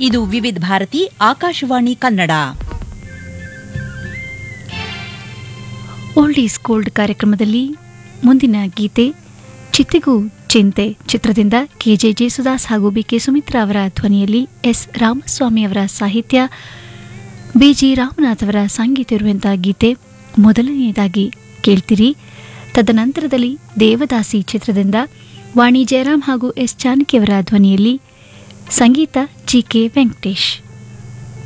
ಇದು Vividh Bharati Akashvani Kannada old is gold ಕಾರ್ಯಕ್ರಮದಲ್ಲಿ ಮುಂದಿನ ಗೀತೆ ಚಿತೆಗೂ ಚಿಂತೆ ಚಿತ್ರದಿಂದ ಕೆಜೆ ಜೇಸುದಾಸ್ ಹಾಗೂ ಬಿಕೆ ಸುಮಿತ್ರಾ ಅವರ ಧ್ವನಿಯಲ್ಲಿ ಎಸ್ ರಾಮಸ್ವಾಮಿ ಅವರ ಸಾಹಿತ್ಯ ಬಿಜಿ ರಾಮನಾಥ್ ಅವರ ಸಂಗೀತ ಇರುವಂತಹ ಗೀತೆ ಮೊದಲನೆಯದಾಗಿ ಕೇಳ್ತೀರಿ ತದನಂತರದಲ್ಲಿ ದೇವದಾಸಿ ಚಿತ್ರದಿಂದ ವಾಣಿ ಜಯರಾಮ್ ಹಾಗೂ ಎಸ್ ಜಾನಕಿಯವರ ಧ್ವನಿಯಲ್ಲಿ ಸಂಗೀತ ಜಿ ಕೆ ವೆಂಕಟೇಶ್